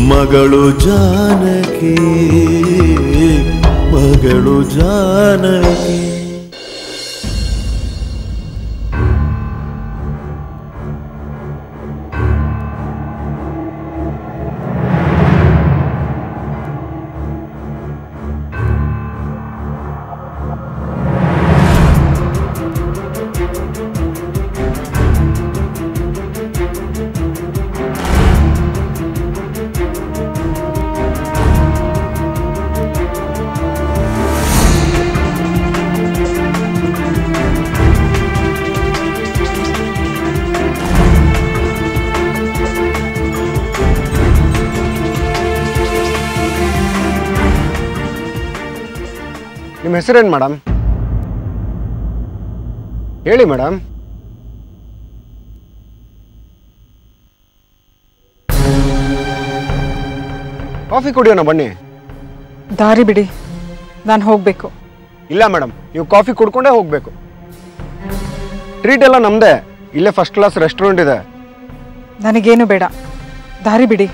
ಮಗಳು ಜಾನಕಿ ಮಗಳು ಜಾನಕಿ ನಿಮ್ಮ ಹೆಸರೇನು ಮೇಡಮ್ ಹೇಳಿ ಮೇಡಮ್ ಕಾಫಿ ಕುಡಿಯೋಣ ಬನ್ನಿ ದಾರಿ ಬಿಡಿ ನಾನು ಹೋಗಬೇಕು ಇಲ್ಲ ಮೇಡಮ್ ನೀವು ಕಾಫಿ ಕುಡ್ಕೊಂಡೇ ಹೋಗಬೇಕು ಟ್ರೀಟ್ ಎಲ್ಲ ನಮ್ಮದೇ ಇಲ್ಲೇ ಫಸ್ಟ್ ಕ್ಲಾಸ್ ರೆಸ್ಟೋರೆಂಟ್ ಇದೆ ನನಗೇನು ಬೇಡ ದಾರಿ ಬಿಡಿ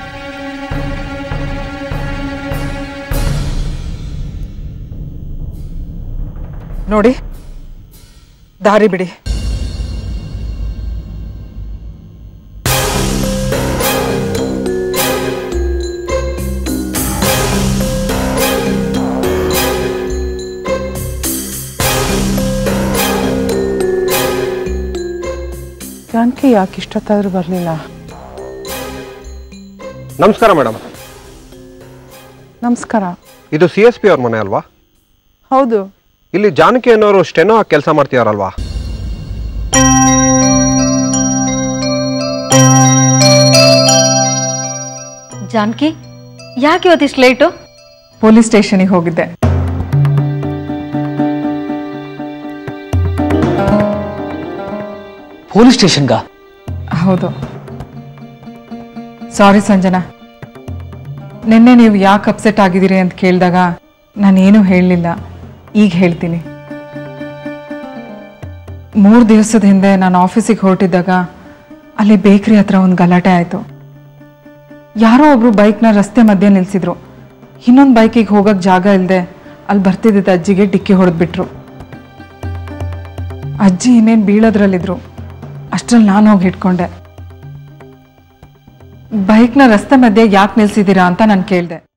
ನೋಡಿ ದಾರಿ ಬಿಡಿ ಜಾನಕಿ ಯಾಕೆ ಇಷ್ಟೊತ್ತಾದ್ರೂ ಬರಲಿಲ್ಲ ನಮಸ್ಕಾರ ಮೇಡಮ್ ನಮಸ್ಕಾರ ಇದು ಸಿ ಎಸ್ ಪಿ ಅವ್ರ ಮನೆ ಅಲ್ವಾ ಹೌದು ಇಲ್ಲಿ ಜಾನಕಿ ಅನ್ನೋರು ಸ್ಟೆನೋ ಕೆಲಸ ಮಾಡ್ತಿದಾರಲ್ವಾ ಜಾನಕಿ ಯಾಕೆ ಇವತ್ತಿಷ್ಟು ಲೇಟು ಪೊಲೀಸ್ ಸ್ಟೇಷನಿಗೆ ಹೋಗಿದ್ದೆ ಪೊಲೀಸ್ ಸ್ಟೇಷನ್ಗ ಹೌದು ಸಾರಿ ಸಂಜನಾ ನಿನ್ನೆ ನೀವು ಯಾಕೆ ಅಪ್ಸೆಟ್ ಆಗಿದ್ದೀರಿ ಅಂತ ಕೇಳಿದಾಗ ನಾನೇನು ಹೇಳಲಿಲ್ಲ ಈಗ ಹೇಳ್ತೀನಿ ಮೂರು ದಿವಸದ ಹಿಂದೆ ನಾನು ಆಫೀಸಿಗೆ ಹೊರಟಿದ್ದಾಗ ಅಲ್ಲಿ ಬೇಕ್ರಿ ಹತ್ರ ಒಂದು ಗಲಾಟೆ ಆಯಿತು ಯಾರೋ ಒಬ್ರು ಬೈಕ್ನ ರಸ್ತೆ ಮಧ್ಯೆ ನಿಲ್ಲಿಸಿದ್ರು ಇನ್ನೊಂದು ಬೈಕಿಗೆ ಹೋಗಕ್ಕೆ ಜಾಗ ಇಲ್ಲದೆ ಅಲ್ಲಿ ಬರ್ತಿದ್ದ ಅಜ್ಜಿಗೆ ಡಿಕ್ಕಿ ಹೊಡೆದ್ಬಿಟ್ರು ಅಜ್ಜಿ ಇನ್ನೇನು ಬೀಳೋದ್ರಲ್ಲಿದ್ರು ಅಷ್ಟ್ರಲ್ಲಿ ನಾನು ಹೋಗಿ ಹಿಡ್ಕೊಂಡೆ ಬೈಕ್ನ ರಸ್ತೆ ಮಧ್ಯೆ ಯಾಕೆ ನಿಲ್ಸಿದ್ದೀರಾ ಅಂತ ನಾನು ಕೇಳಿದೆ